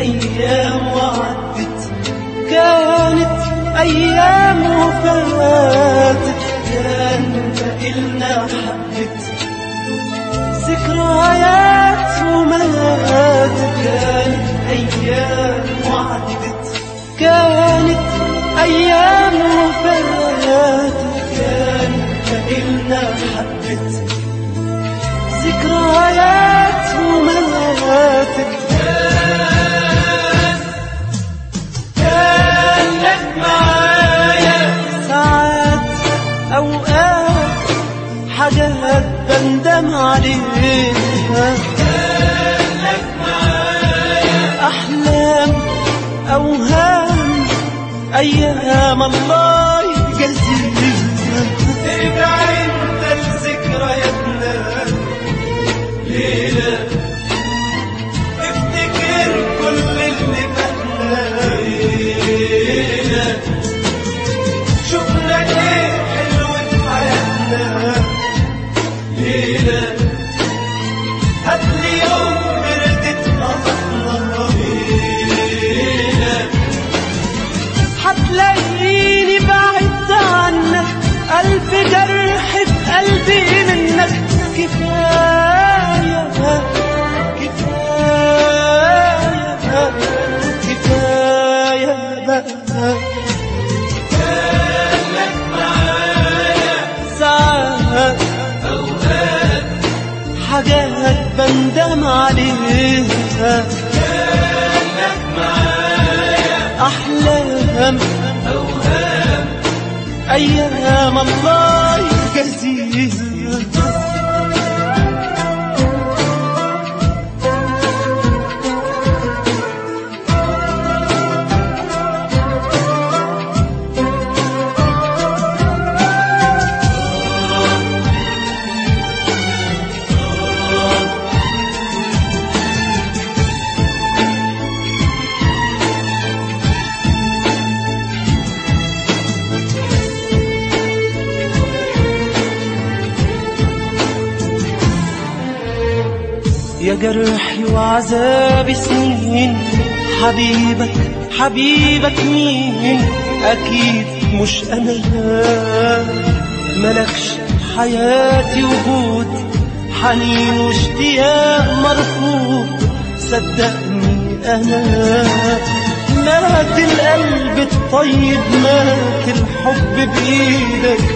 أيام وعدت كانت أيام وفاتت كان إلنا حبت ذكريات وماتت كانت أيام وعدت كانت أيام وفاتت كان إلنا حبت ذكريات وماتت كان لك معايا ساعات أوقات حاجات بندم عليها كان لك معايا أحلام أوهام أيام الله يجزيها ترجع انت لذكرياتنا ليلة افتكر كل اللي فاتنا ليلة شفنا ايه حلو في حياتنا ليلة هاتلي يوم بردت نظرنا ليلة هتلاقيني بعدت عنك ألف جرح في قلبي منك كفاية كفاية كفاية بقى كانك معايا ساعات أوقات حاجات بندم عليها كانك معايا أحلام أوهام أيام الله يجزيها يا جرحي وعذابي سنين حبيبك حبيبك مين أكيد مش أنا ملكش حياتي وجود حنين واشتياق مرفوض صدقني أنا مات القلب الطيب مات الحب بإيدك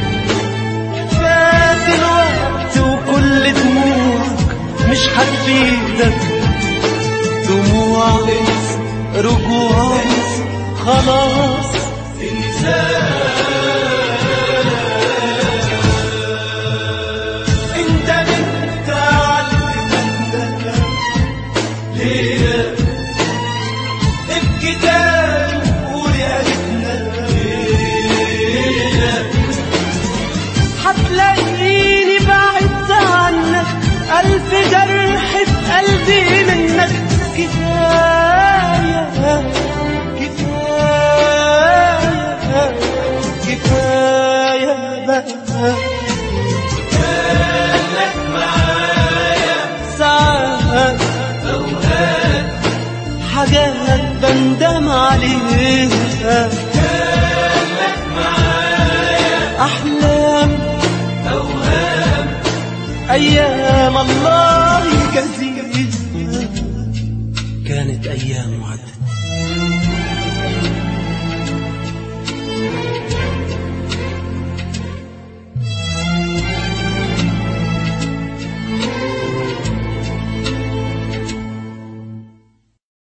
فات الوقت وكل دموعك مش هتفيدك دموع رجوع خلاص انت انت علمتنا ليه ابكي تاني وقول يا ريتنا ليه هتلاقيني بعدت عنك ألف جرح في قلبي منك كفاية كفاية كفاية بقى كانك معايا ساعات أوقات حاجات بندم عليها كانك معايا أحلام أوهام أيام الله